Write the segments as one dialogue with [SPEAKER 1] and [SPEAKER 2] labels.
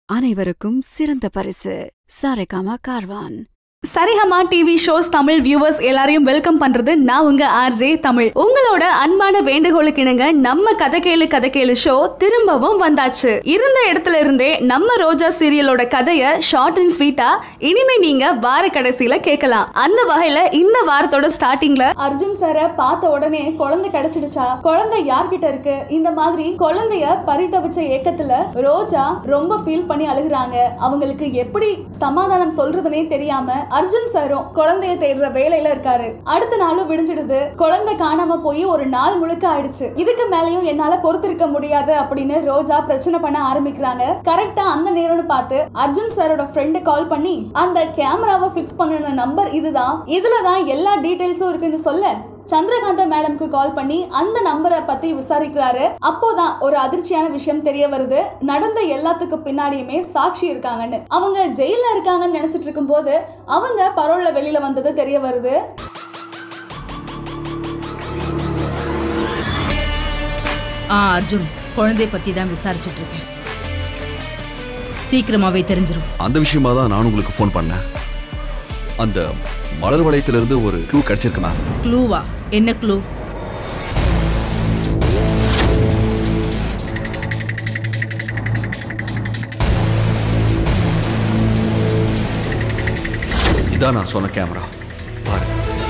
[SPEAKER 1] அனைவருக்கும் சிறந்த பரிசு Saregama Carvaan
[SPEAKER 2] Saregama TV shows Tamil viewers எல்லாரையும் வெல்கம் பண்றது நான் உங்க ஆர்ஜே தமிழ் உங்களோட அன்பான வேண்டுகோளுக்கு இணங்க நம்ம கதை கேளு கதை கேளு ஷோ திரும்பவும் வந்தாச்சு இருந்த இடத்துல இருந்தே நம்ம ரோஜா சீரியலோட கதைய ஷார்ட் அண்ட் ஸ்வீட்டா இனிமே நீங்க வார கடைசியில கேட்கலாம் அந்த வகையில இந்த வாரத்தோட ஸ்டார்டிங்ல
[SPEAKER 3] அர்ஜுன் சாரை பார்த்த உடனே குழந்தை கிடைச்சிடுச்சா குழந்தை யார்கிட்ட இருக்கு இந்த மாதிரி குழந்தைய பரிதவிச்ச ஏக்கத்துல ரோஜா ரொம்ப ஃபீல் பண்ணி அழுகுறாங்க அவங்களுக்கு எப்படி சமாதானம் சொல்றதுனே தெரியாம அர்ஜுன் சாரும் குழந்தைய தேடுற வேலையில இருக்காரு அடுத்த நாளும் விடிஞ்சிடுது குழந்தை காணாம போய் ஒரு நாள் முழுக்க ஆயிடுச்சு இதுக்கு மேலயும் என்னால பொறுத்திருக்க முடியாது அப்படின்னு ரோஜா பிரச்சனை பண்ண ஆரம்பிக்கிறாங்க கரெக்டா அந்த நேரம்னு பார்த்து அர்ஜுன் சாரோட ஃப்ரெண்டு கால் பண்ணி அந்த கேமராவை ஃபிக்ஸ் பண்ணின நம்பர் இதுதான் இதுலதான் எல்லா டீடைல்ஸும் இருக்குன்னு சொல்ல சந்திரகாந்த மேடம்க்கு கால் பண்ணி அந்த நம்பரை பத்தி விசாரிக்கிறாரு அப்போதான் ஒரு அதிர்ச்சியான விஷயம் தெரிய வருது நடந்த எல்லாத்துக்கு பின்னாடியுமே சாட்சி இருக்காங்கன்னு அவங்க ஜெயில இருக்காங்கன்னு நினைச்சிட்டு இருக்கும்போது அவங்க பரோல்ல வெளியில வந்தது தெரிய வருது
[SPEAKER 4] ஆ அர்ஜுன் குழந்தை பத்தி தான் விசாரிச்சுட்டு இருக்கேன் சீக்கிரமாவே தெரிஞ்சிரும்
[SPEAKER 5] அந்த விஷயமா தான் நான் உங்களுக்கு ஃபோன் பண்ணேன் அந்த மலர் வளையத்திலிருந்து ஒரு க்ளூ கிடைச்சிருக்கு மேம்
[SPEAKER 4] க்ளூவா என்ன க்ளூ
[SPEAKER 5] இதான் நான் சொன்ன கேமரா பாரு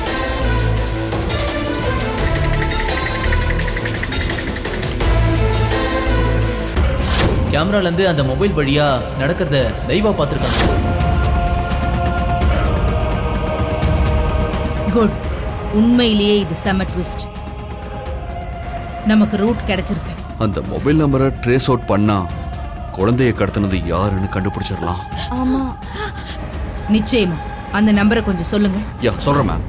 [SPEAKER 6] கேமரால இருந்து அந்த மொபைல் வழியா நடக்கிறத லைவா பார்த்துருக்காங்க
[SPEAKER 4] குட் உண்மையிலேயே இது செம ட்விஸ்ட் நமக்கு ரூட் கிடைச்சிருக்கு
[SPEAKER 5] அந்த மொபைல் நம்பரை ட்ரேஸ் அவுட் பண்ணா குழந்தைய கடத்தினது யாருன்னு கண்டுபிடிச்சிடலாம்
[SPEAKER 4] நிச்சயமா அந்த நம்பரை கொஞ்சம் சொல்லுங்க
[SPEAKER 5] யா சொல்றேன் மேம்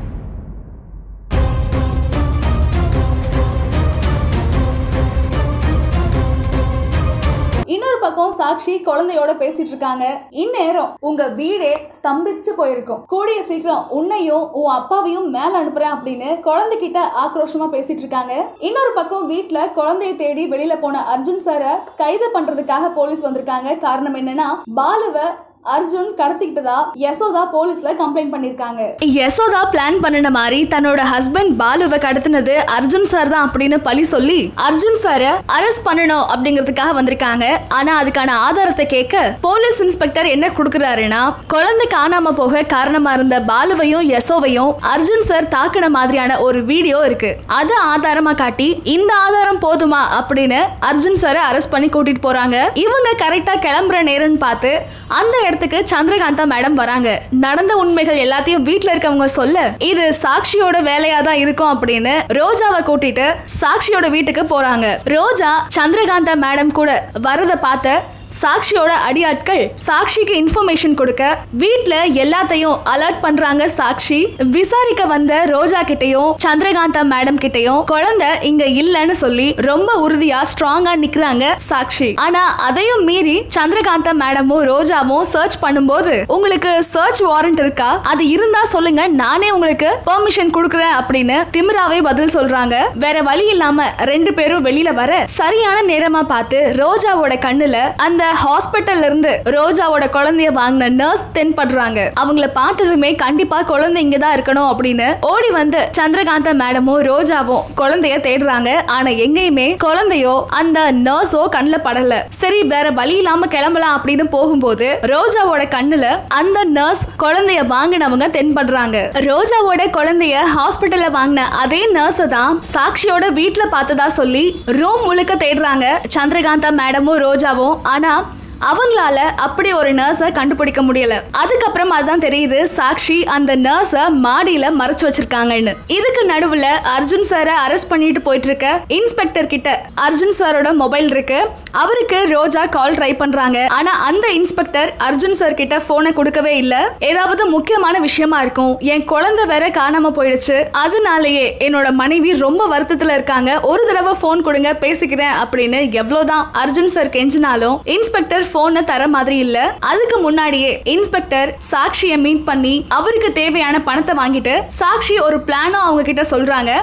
[SPEAKER 3] இன்னொரு பக்கம் சாக்ஷி குழந்தையோட பேசிட்டு இருக்காங்க இந்நேரம் உங்க வீடே ஸ்தம்பிச்சு போயிருக்கும் கூடிய சீக்கிரம் உன்னையும் உன் அப்பாவையும் மேல அனுப்புறேன் அப்படின்னு குழந்தைகிட்ட ஆக்ரோஷமா பேசிட்டு இருக்காங்க இன்னொரு பக்கம் வீட்ல குழந்தைய தேடி வெளியில போன அர்ஜுன் சாரை கைது பண்றதுக்காக போலீஸ் வந்திருக்காங்க காரணம் என்னன்னா பாலுவ அர்ஜுன் கடத்திக்கிட்டதா யசோதா போலீஸ்ல கம்ப்ளைண்ட் பண்ணிருக்காங்க
[SPEAKER 2] யசோதா பிளான் பண்ணின மாதிரி தன்னோட ஹஸ்பண்ட் பாலுவை கடத்தினது அர்ஜுன் சார் தான் அப்படின்னு பழி சொல்லி அர்ஜுன் சாரை அரெஸ்ட் பண்ணணும் அப்படிங்கிறதுக்காக வந்திருக்காங்க ஆனா அதுக்கான ஆதாரத்தை கேட்க போலீஸ் இன்ஸ்பெக்டர் என்ன கொடுக்குறாருன்னா குழந்தை காணாம போக காரணமா இருந்த பாலுவையும் யசோவையும் அர்ஜுன் சார் தாக்குன மாதிரியான ஒரு வீடியோ இருக்கு அதை ஆதாரமா காட்டி இந்த ஆதாரம் போதுமா அப்படின்னு அர்ஜுன் சாரை அரெஸ்ட் பண்ணி கூட்டிட்டு போறாங்க இவங்க கரெக்டா கிளம்புற நேரம்னு பார்த்து அந்த இடத்துக்கு சந்திரகாந்தா மேடம் வராங்க நடந்த உண்மைகள் எல்லாத்தையும் வீட்ல இருக்கவங்க சொல்ல இது சாக்ஷியோட வேலையா தான் இருக்கும் அப்படின்னு ரோஜாவை கூட்டிட்டு சாக்ஷியோட வீட்டுக்கு போறாங்க ரோஜா சந்திரகாந்தா மேடம் கூட வரத பார்த்த சாக்ஷியோட அடியாட்கள் சாக்ஷிக்கு இன்ஃபர்மேஷன் கொடுக்க வீட்ல எல்லாத்தையும் அலர்ட் பண்றாங்க சாக்ஷி விசாரிக்க வந்த ரோஜா கிட்டயும் சந்திரகாந்தா மேடம் கிட்டயும் குழந்தை இங்க இல்லைன்னு சொல்லி ரொம்ப உறுதியா ஸ்ட்ராங்கா நிக்கிறாங்க சாக்ஷி ஆனா அதையும் மீறி சந்திரகாந்தா மேடமும் ரோஜாவும் சர்ச் பண்ணும்போது உங்களுக்கு சர்ச் வாரண்ட் இருக்கா அது இருந்தா சொல்லுங்க நானே உங்களுக்கு பெர்மிஷன் கொடுக்குறேன் அப்படின்னு திமிராவே பதில் சொல்றாங்க வேற வழி இல்லாம ரெண்டு பேரும் வெளியில வர சரியான நேரமா பார்த்து ரோஜாவோட கண்ணுல அந்த ஹாஸ்பிட்டல்ல இருந்து ரோஜாவோட குழந்தைய வாங்கின நர்ஸ் தென்படுறாங்க அவங்கள பார்த்ததுமே கண்டிப்பா குழந்தை இங்க தான் இருக்கணும் அப்படின்னு ஓடி வந்து சந்திரகாந்தா மேடமும் ரோஜாவும் குழந்தைய தேடுறாங்க ஆனா எங்கேயுமே குழந்தையோ அந்த நர்ஸோ கண்ணுல படல சரி வேற வழி இல்லாம கிளம்பலாம் அப்படின்னு போகும்போது ரோஜாவோட கண்ணுல அந்த நர்ஸ் குழந்தைய வாங்கினவங்க தென்படுறாங்க ரோஜாவோட குழந்தைய ஹாஸ்பிட்டல்ல வாங்கின அதே நர்ஸ் தான் சாக்ஷியோட வீட்ல பார்த்ததா சொல்லி ரூம் முழுக்க தேடுறாங்க சந்திரகாந்தா மேடமும் ரோஜாவும் ஆனா அவங்களால அப்படி ஒரு நர்ஸை கண்டுபிடிக்க முடியல அதுக்கப்புறமா தான் தெரியுது சாக்ஷி அந்த நர்ஸை மாடியில மறைச்சு வச்சிருக்காங்கன்னு இதுக்கு நடுவுல அர்ஜுன் சாரை அரெஸ்ட் பண்ணிட்டு போயிட்டு இருக்க இன்ஸ்பெக்டர் கிட்ட அர்ஜுன் சாரோட மொபைல் இருக்கு அவருக்கு ரோஜா கால் ட்ரை பண்றாங்க ஆனா அந்த இன்ஸ்பெக்டர் அர்ஜுன் சார் கிட்ட போனை கொடுக்கவே இல்ல ஏதாவது முக்கியமான விஷயமா இருக்கும் என் குழந்தை வேற காணாம போயிடுச்சு அதனாலயே என்னோட மனைவி ரொம்ப வருத்தத்துல இருக்காங்க ஒரு தடவை போன் கொடுங்க பேசிக்கிறேன் அப்படின்னு எவ்வளவுதான் அர்ஜுன் சார் கெஞ்சினாலும் இன்ஸ்பெக்டர் போனை தர மாதிரி இல்ல அதுக்கு முன்னாடியே இன்ஸ்பெக்டர் சாக்ஷியை மீட் பண்ணி அவருக்கு தேவையான பணத்தை வாங்கிட்டு சாக்ஷி ஒரு பிளானும் அவங்க கிட்ட சொல்றாங்க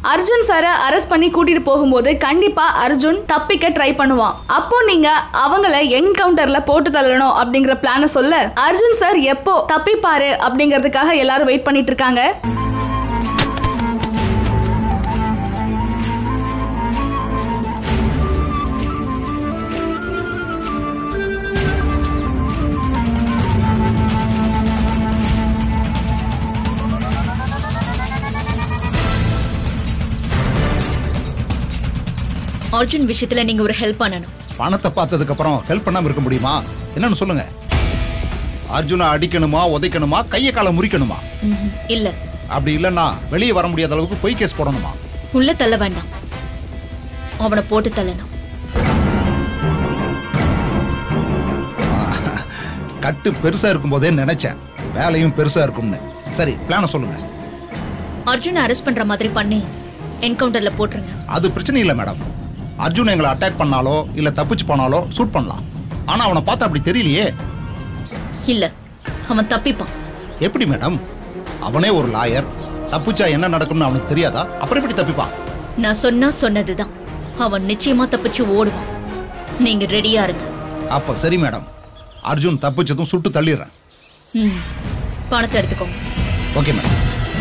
[SPEAKER 2] அர்ஜுன் சாரை அரெஸ்ட் பண்ணி கூட்டிட்டு போகும்போது கண்டிப்பா அர்ஜுன் தப்பிக்க ட்ரை பண்ணுவான் அப்போ நீங்க அவங்கள என்கவுண்டர்ல போட்டு தள்ளணும் அப்படிங்கிற பிளான சொல்ல அர்ஜுன் சார் எப்போ தப்பிப்பாரு அப்படிங்கிறதுக்காக எல்லாரும் வெயிட் பண்ணிட்டு இருக்காங்க
[SPEAKER 7] அர்ஜுன் விஷயத்துல நீங்க ஒரு ஹெல்ப் பண்ணணும்
[SPEAKER 8] பணத்தை பார்த்ததுக்கு அப்புறம் ஹெல்ப் பண்ணாம இருக்க முடியுமா என்னன்னு சொல்லுங்க அர்ஜுனை அடிக்கணுமா உதைக்கணுமா கையை காலை முறிக்கணுமா
[SPEAKER 7] ம்ஹும். இல்ல
[SPEAKER 8] அப்படி இல்லைன்னா வெளியே வர முடியாத அளவுக்கு பொய் கேஸ் போடணுமா
[SPEAKER 7] உள்ள தள்ள வேண்டாம் அவனை போட்டு தள்ளணும்
[SPEAKER 8] கட்டு பெருசா இருக்கும்போதே நினைச்சேன் வேலையும் பெருசா இருக்கும்னு சரி பிளான சொல்லுங்க
[SPEAKER 7] அர்ஜுனை அரெஸ்ட் பண்ற மாதிரி பண்ணி என்கவுண்டர்ல போட்டுருங்க
[SPEAKER 8] அது பிரச்சனை இல்லை மேடம் அர்ஜுன் எங்களை அட்டாக் பண்ணாலோ இல்ல தப்பிச்சு போனாலோ ஷூட் பண்ணலாம் ஆனா அவனை பார்த்தா அப்படி தெரியலையே
[SPEAKER 7] இல்ல அவன் தப்பிப்பான்
[SPEAKER 8] எப்படி மேடம் அவனே ஒரு லாயர் தப்பிச்சா என்ன நடக்கும்னு அவனுக்கு தெரியாதா அப்புறம் எப்படி தப்பிப்பான்
[SPEAKER 7] நான் சொன்னா சொன்னதுதான் அவன் நிச்சயமா தப்பிச்சு ஓடுவான் நீங்க ரெடியா இருங்க
[SPEAKER 8] அப்ப சரி மேடம் அர்ஜுன் தப்பிச்சதும் சுட்டு தள்ளிடுறேன்
[SPEAKER 7] ம் பணத்தை எடுத்துக்கோங்க
[SPEAKER 8] ஓகே மேடம்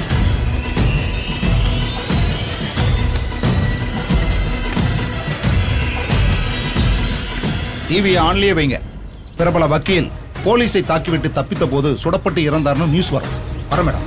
[SPEAKER 8] டிவியை ஆன்லயே வைங்க பிரபல வக்கீல் போலீஸை தாக்கிவிட்டு தப்பித்த போது சுடப்பட்டு இறந்தார்னு நியூஸ் வரும் வர மேடம்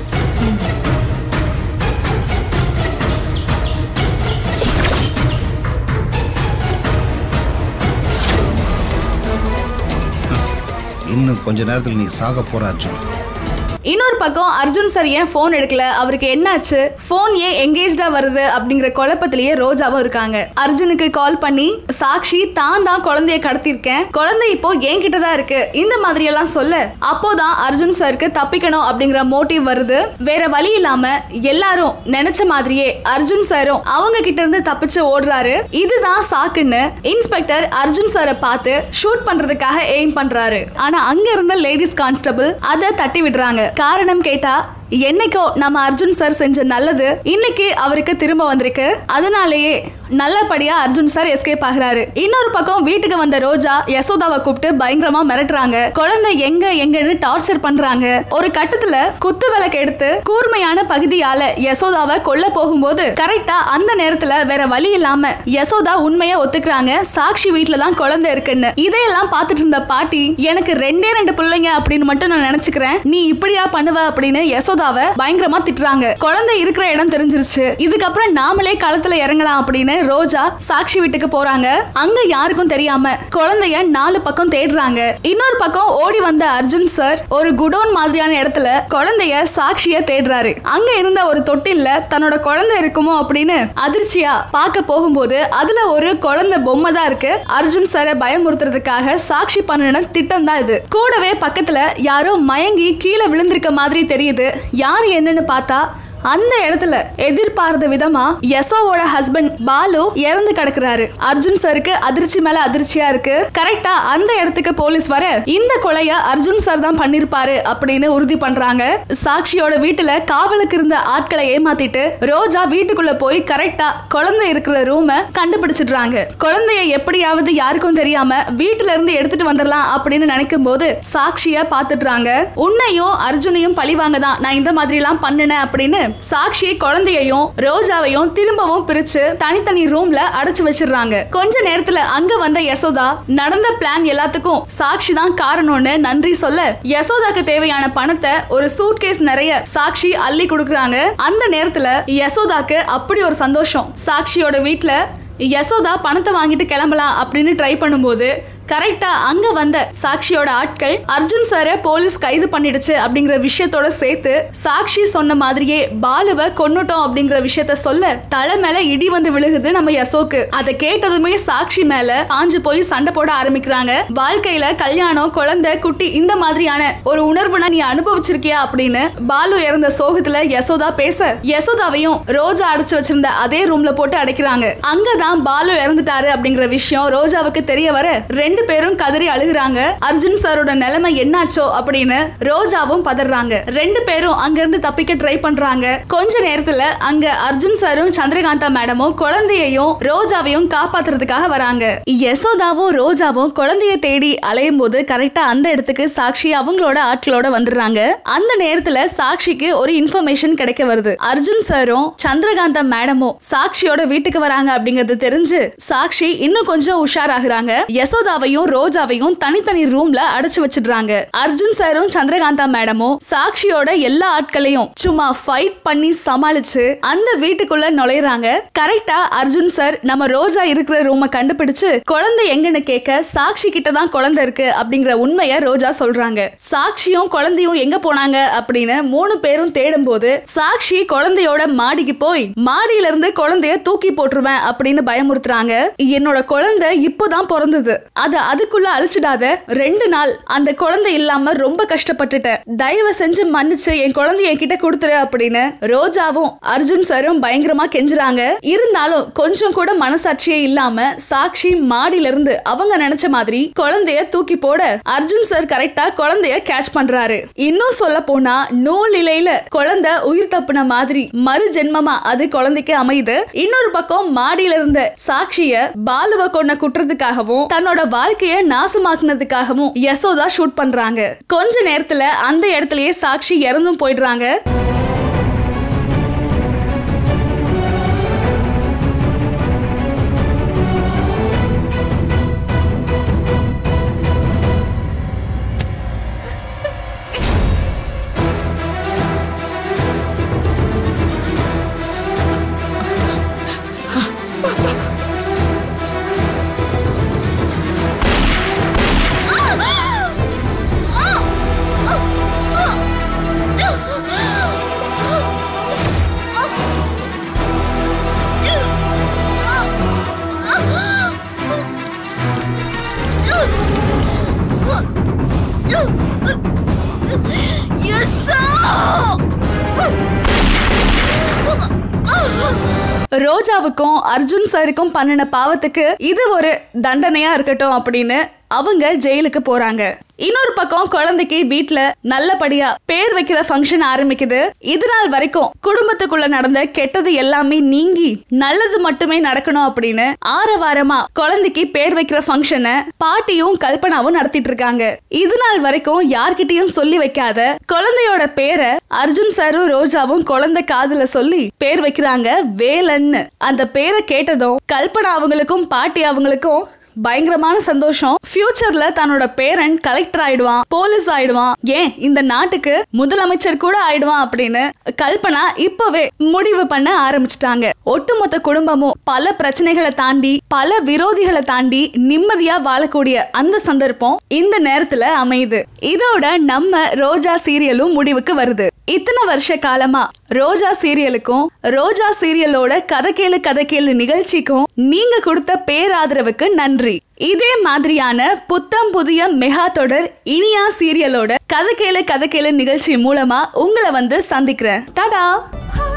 [SPEAKER 8] இன்னும் கொஞ்ச நேரத்தில் நீ சாக போற அர்ஜுன்
[SPEAKER 2] இன்னொரு பக்கம் அர்ஜுன் சார் ஏன் ஃபோன் எடுக்கல அவருக்கு என்னாச்சு ஃபோன் ஏன் எங்கேஜ்டா வருது அப்படிங்கிற குழப்பத்திலேயே ரோஜாவும் இருக்காங்க அர்ஜுனுக்கு கால் பண்ணி சாக்ஷி தான் தான் குழந்தைய கடத்திருக்கேன் குழந்தை இப்போ என்கிட்ட தான் இருக்கு இந்த மாதிரி எல்லாம் சொல்ல அப்போதான் அர்ஜுன் சாருக்கு தப்பிக்கணும் அப்படிங்கிற மோட்டிவ் வருது வேற வழி இல்லாம எல்லாரும் நினைச்ச மாதிரியே அர்ஜுன் சாரும் அவங்க கிட்ட இருந்து தப்பிச்சு ஓடுறாரு இதுதான் சாக்குன்னு இன்ஸ்பெக்டர் அர்ஜுன் சாரை பார்த்து ஷூட் பண்றதுக்காக எய்ம் பண்றாரு ஆனா அங்க இருந்த லேடிஸ் கான்ஸ்டபிள் அதை தட்டி விடுறாங்க காரணம் கேட்டா என்னைக்கோ நம்ம அர்ஜுன் சார் செஞ்ச நல்லது இன்னைக்கு அவருக்கு திரும்ப வந்திருக்கு அதனாலேயே நல்லபடியா அர்ஜுன் சார் எஸ்கேப் ஆகுறாரு இன்னொரு பக்கம் வீட்டுக்கு வந்த ரோஜா யசோதாவை கூப்பிட்டு பயங்கரமா மிரட்டுறாங்க குழந்தை எங்க எங்கன்னு டார்ச்சர் பண்றாங்க ஒரு கட்டத்துல குத்து விளக்கு எடுத்து கூர்மையான பகுதியால யசோதாவை கொல்ல போகும்போது கரெக்டா அந்த நேரத்துல வேற வழி இல்லாம யசோதா உண்மையை ஒத்துக்கிறாங்க சாக்ஷி வீட்ல தான் குழந்தை இருக்குன்னு இதையெல்லாம் பார்த்துட்டு இருந்த பாட்டி எனக்கு ரெண்டே ரெண்டு பிள்ளைங்க அப்படின்னு மட்டும் நான் நினைச்சுக்கிறேன் நீ இப்படியா பண்ணுவ அப்படின்னு யசோதாவை பயங்கரமா திட்டுறாங்க குழந்தை இருக்கிற இடம் தெரிஞ்சிருச்சு இதுக்கப்புறம் நாமளே களத்துல இறங்கலாம் அப்படின்னு ரோஜா சாக்ஷி வீட்டுக்கு போறாங்க அங்க யாருக்கும் தெரியாம குழந்தைய நாலு பக்கம் தேடுறாங்க இன்னொரு பக்கம் ஓடி வந்த அர்ஜுன் சார் ஒரு குடோன் மாதிரியான இடத்துல குழந்தைய சாக்ஷிய தேடுறாரு அங்க இருந்த ஒரு தொட்டில்ல தன்னோட குழந்தை இருக்குமோ அப்படின்னு அதிர்ச்சியா பார்க்க போகும்போது அதுல ஒரு குழந்தை பொம்மை தான் இருக்கு அர்ஜுன் சாரை பயமுறுத்துறதுக்காக சாக்ஷி பண்ணின திட்டம் தான் இது கூடவே பக்கத்துல யாரோ மயங்கி கீழே விழுந்திருக்க மாதிரி தெரியுது யார் என்னன்னு பார்த்தா அந்த இடத்துல எதிர்பார்த்த விதமா யசோவோட ஹஸ்பண்ட் பாலு இறந்து கிடக்குறாரு அர்ஜுன் சாருக்கு அதிர்ச்சி மேல அதிர்ச்சியா இருக்கு கரெக்டா அந்த இடத்துக்கு போலீஸ் வர இந்த கொலைய அர்ஜுன் சார் தான் பண்ணிருப்பாரு அப்படின்னு உறுதி பண்றாங்க சாக்ஷியோட வீட்டுல காவலுக்கு இருந்த ஆட்களை ஏமாத்திட்டு ரோஜா வீட்டுக்குள்ள போய் கரெக்டா குழந்தை இருக்கிற ரூம கண்டுபிடிச்சிடுறாங்க குழந்தைய எப்படியாவது யாருக்கும் தெரியாம வீட்டுல இருந்து எடுத்துட்டு வந்துடலாம் அப்படின்னு நினைக்கும் போது சாக்ஷிய பாத்துடுறாங்க உன்னையும் அர்ஜுனையும் பழிவாங்க தான் நான் இந்த மாதிரி எல்லாம் பண்ணினேன் அப்படின்னு சாக்ஷி குழந்தையையும் ரோஜாவையும் திரும்பவும் பிரிச்சு தனித்தனி ரூம்ல அடைச்சு வச்சிடுறாங்க கொஞ்ச நேரத்துல அங்க வந்த யசோதா நடந்த பிளான் எல்லாத்துக்கும் சாக்ஷி தான் காரணம்னு நன்றி சொல்ல யசோதாக்கு தேவையான பணத்தை ஒரு சூட்கேஸ் நிறைய சாக்ஷி அள்ளி கொடுக்குறாங்க அந்த நேரத்துல யசோதாக்கு அப்படி ஒரு சந்தோஷம் சாக்ஷியோட வீட்ல யசோதா பணத்தை வாங்கிட்டு கிளம்பலாம் அப்படின்னு ட்ரை பண்ணும்போது கரெக்டா அங்க வந்த சாக்ஷியோட ஆட்கள் அர்ஜுன் சாரை போலீஸ் கைது பண்ணிடுச்சு அப்படிங்கிற விஷயத்தோட சேர்த்து சாக்ஷி சொன்ன மாதிரியே பாலுவை கொன்னுட்டோம் அப்படிங்கிற விஷயத்த சொல்ல தலை மேல இடி வந்து விழுகுது நம்ம யசோக்கு அதை கேட்டதுமே சாக்ஷி மேல பாஞ்சு போய் சண்டை போட ஆரம்பிக்கிறாங்க வாழ்க்கையில கல்யாணம் குழந்தை குட்டி இந்த மாதிரியான ஒரு உணர்வுனா நீ அனுபவிச்சிருக்கியா அப்படின்னு பாலு இறந்த சோகத்துல யசோதா பேச யசோதாவையும் ரோஜா அடைச்சு வச்சிருந்த அதே ரூம்ல போட்டு அடைக்கிறாங்க அங்கதான் பாலு இறந்துட்டாரு அப்படிங்கிற விஷயம் ரோஜாவுக்கு தெரிய வர ரெண்டு ரெண்டு பேரும் கதறி அழுகுறாங்க அர்ஜுன் சாரோட நிலைமை என்னாச்சோ அப்படின்னு ரோஜாவும் பதறாங்க ரெண்டு பேரும் அங்க இருந்து தப்பிக்க ட்ரை பண்றாங்க கொஞ்ச நேரத்துல அங்க அர்ஜுன் சாரும் சந்திரகாந்தா மேடமும் குழந்தையையும் ரோஜாவையும் காப்பாத்துறதுக்காக வராங்க யசோதாவும் ரோஜாவும் குழந்தைய தேடி அலையும் போது கரெக்டா அந்த இடத்துக்கு சாக்ஷி அவங்களோட ஆட்களோட வந்துடுறாங்க அந்த நேரத்துல சாக்ஷிக்கு ஒரு இன்ஃபர்மேஷன் கிடைக்க வருது அர்ஜுன் சாரும் சந்திரகாந்தா மேடமும் சாக்ஷியோட வீட்டுக்கு வராங்க அப்படிங்கறது தெரிஞ்சு சாக்ஷி இன்னும் கொஞ்சம் உஷாராகுறாங்க யசோதாவையும் ரோஜாவையும் தனித்தனி ரூம்ல அடைச்சு வச்சிடுறாங்க அர்ஜுன் சாரும் சந்திரகாந்தா மேடமும் சாக்ஷியோட எல்லா ஆட்களையும் சும்மா ஃபைட் பண்ணி சமாளிச்சு அந்த வீட்டுக்குள்ள நுழையறாங்க கரெக்டா அர்ஜுன் சார் நம்ம ரோஜா இருக்கிற ரூமை கண்டுபிடிச்சு குழந்தை எங்கன்னு கேட்க சாக்ஷி கிட்ட தான் குழந்தை இருக்கு அப்படிங்கிற உண்மைய ரோஜா சொல்றாங்க சாக்ஷியும் குழந்தையும் எங்க போனாங்க அப்படின்னு மூணு பேரும் தேடும் போது சாக்ஷி குழந்தையோட மாடிக்கு போய் மாடியில இருந்து குழந்தைய தூக்கி போட்டுருவேன் அப்படின்னு பயமுறுத்துறாங்க என்னோட குழந்தை இப்போதான் பிறந்தது அத அதுக்குள்ள அழிச்சிடாத ரெண்டு நாள் அந்த குழந்தை இல்லாம ரொம்ப கஷ்டப்பட்டுட்டேன் தயவு செஞ்சு மன்னிச்சு என் குழந்தைய என்கிட்ட கொடுத்துரு அப்படின்னு ரோஜாவும் அர்ஜுன் சாரும் பயங்கரமா கெஞ்சுறாங்க இருந்தாலும் கொஞ்சம் கூட மனசாட்சியே இல்லாம சாக்ஷி மாடியில இருந்து அவங்க நினைச்ச மாதிரி குழந்தைய தூக்கி போட அர்ஜுன் சார் கரெக்டா குழந்தைய கேட்ச் பண்றாரு இன்னும் சொல்ல போனா நூல் இலையில குழந்தை உயிர் தப்புன மாதிரி மறு ஜென்மமா அது குழந்தைக்கு அமையுது இன்னொரு பக்கம் மாடியில இருந்த சாட்சிய பாலுவ கொன்ன குற்றத்துக்காகவும் தன்னோட வாழ்க்கைய நாசமாக்குனதுக்காகவும் யசோதா ஷூட் பண்றாங்க கொஞ்ச நேரத்துல அந்த இடத்துலயே சாக்ஷி இறந்தும் போயிடுறாங்க ரோஜாவுக்கும் அர்ஜுன் சாருக்கும் பண்ணின பாவத்துக்கு இது ஒரு தண்டனையா இருக்கட்டும் அப்படின்னு அவங்க ஜெயிலுக்கு போறாங்க இன்னொரு பக்கம் குழந்தைக்கு வீட்ல நல்லபடியா பேர் வைக்கிற ஃபங்க்ஷன் ஆரம்பிக்குது இது நாள் வரைக்கும் குடும்பத்துக்குள்ள நடந்த கெட்டது எல்லாமே நீங்கி நல்லது மட்டுமே நடக்கணும் அப்படின்னு ஆரவாரமா குழந்தைக்கு பேர் வைக்கிற ஃபங்க்ஷனை பாட்டியும் கல்பனாவும் நடத்திட்டு இருக்காங்க இது நாள் வரைக்கும் யார்கிட்டயும் சொல்லி வைக்காத குழந்தையோட பேரை அர்ஜுன் சாரும் ரோஜாவும் குழந்தை காதுல சொல்லி பேர் வைக்கிறாங்க வேலன்னு அந்த பேரை கேட்டதும் கல்பனா அவங்களுக்கும் பாட்டி அவங்களுக்கும் பயங்கரமான சந்தோஷம் ஃபியூச்சர்ல தன்னோட பேரன் கலெக்டர் ஆயிடுவான் போலீஸ் ஆயிடுவான் ஏன் இந்த நாட்டுக்கு முதலமைச்சர் கூட ஆயிடுவான் அப்படின்னு கல்பனா இப்பவே முடிவு பண்ண ஆரம்பிச்சிட்டாங்க ஒட்டுமொத்த குடும்பமும் பல பிரச்சனைகளை தாண்டி பல விரோதிகளை தாண்டி நிம்மதியா வாழக்கூடிய அந்த சந்தர்ப்பம் இந்த நேரத்துல அமையுது இதோட நம்ம ரோஜா சீரியலும் முடிவுக்கு வருது இத்தனை வருஷ காலமா ரோஜா சீரியலுக்கும் ரோஜா சீரியலோட கதை கேளு கதை கேளு நிகழ்ச்சிக்கும் நீங்க கொடுத்த பேராதரவுக்கு நன்றி இதே மாதிரியான புத்தம் புதிய மெகா தொடர் இனியா சீரியலோட கதை கேளு கதை கேளு நிகழ்ச்சி மூலமா உங்களை வந்து சந்திக்கிறேன் டாடா